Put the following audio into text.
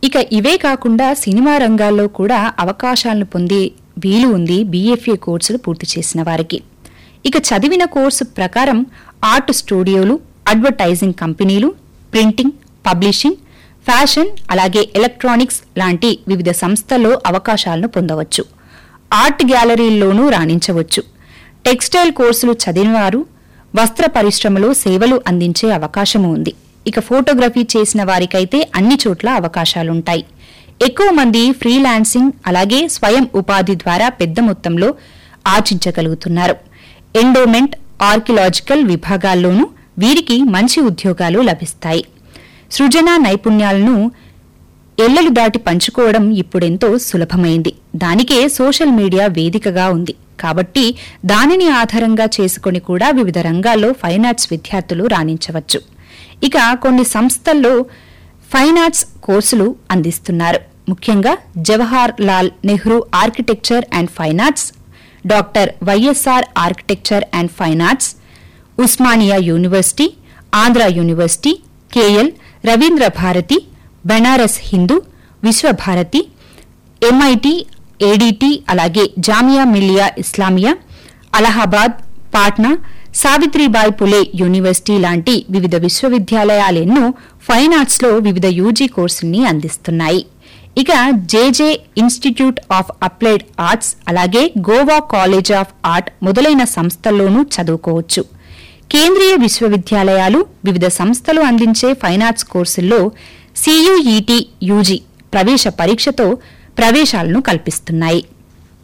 ఇక ఇవే కాకుండా సినిమా రంగాల్లో కూడా అవకాశాలను పొందే వీలు ఉంది బీఎఫ్ఏ కోర్సులు పూర్తి చేసిన వారికి ఇక చదివిన కోర్సు ప్రకారం ఆర్ట్ స్టూడియోలు అడ్వర్టైజింగ్ కంపెనీలు ప్రింటింగ్ పబ్లిషింగ్ ఫ్యాషన్ అలాగే ఎలక్ట్రానిక్స్ లాంటి వివిధ సంస్థల్లో అవకాశాలను పొందవచ్చు ఆర్ట్ గ్యాలరీల్లోనూ రాణించవచ్చు టెక్స్టైల్ కోర్సులు చదివినవారు వస్త్ర పరిశ్రమలో సేవలు అందించే అవకాశము ఉంది ఇక ఫోటోగ్రఫీ చేసిన వారికైతే అన్ని చోట్ల అవకాశాలుంటాయి ఎక్కువ మంది ఫ్రీలాన్సింగ్ అలాగే స్వయం ఉపాధి ద్వారా పెద్ద మొత్తంలో ఆర్జించగలుగుతున్నారు ఎండోమెంట్ ఆర్కిలాజికల్ విభాగాల్లోనూ వీరికి మంచి ఉద్యోగాలు లభిస్తాయి సృజన నైపుణ్యాలను ఎల్లలు దాటి పంచుకోవడం ఇప్పుడెంతో సులభమైంది దానికే సోషల్ మీడియా వేదికగా ఉంది కాబట్టి దానిని ఆధారంగా చేసుకొని కూడా వివిధ రంగాల్లో ఫైన్ ఆర్ట్స్ విద్యార్థులు రాణించవచ్చు ఇక కొన్ని సంస్థల్లో ఫైన్ ఆర్ట్స్ కోర్సులు అందిస్తున్నారు ముఖ్యంగా Jawahar Lal Nehru architecture and fine arts doctor YSR architecture and fine arts Osmania university Andhra university KL Ravindra Bharati Banaras Hindu Visvabharati MIT ADT అలాగే జామియా మిలియా ఇస్లామియా అలహాబాద్ పాట్నా సావిత్రిబాయి పులే యూనివర్సిటీ లాంటి వివిధ విశ్వవిద్యాలయాలెన్నో ఫైన్ ఆర్ట్స్లో వివిధ యూజీ కోర్సుల్ని అందిస్తున్నాయి ఇక JJ institute of applied arts అలాగే గోవా కాలేజ్ ఆఫ్ ఆర్ట్ మొదలైన సంస్థల్లోనూ చదువుకోవచ్చు కేంద్రీయ విశ్వవిద్యాలయాలు వివిధ సంస్థలు అందించే ఫైన్ ఆర్ట్స్ కోర్సుల్లో సియుఈటి యూజీ ప్రవేశ పరీక్షతో ప్రవేశాలను కల్పిస్తున్నాయి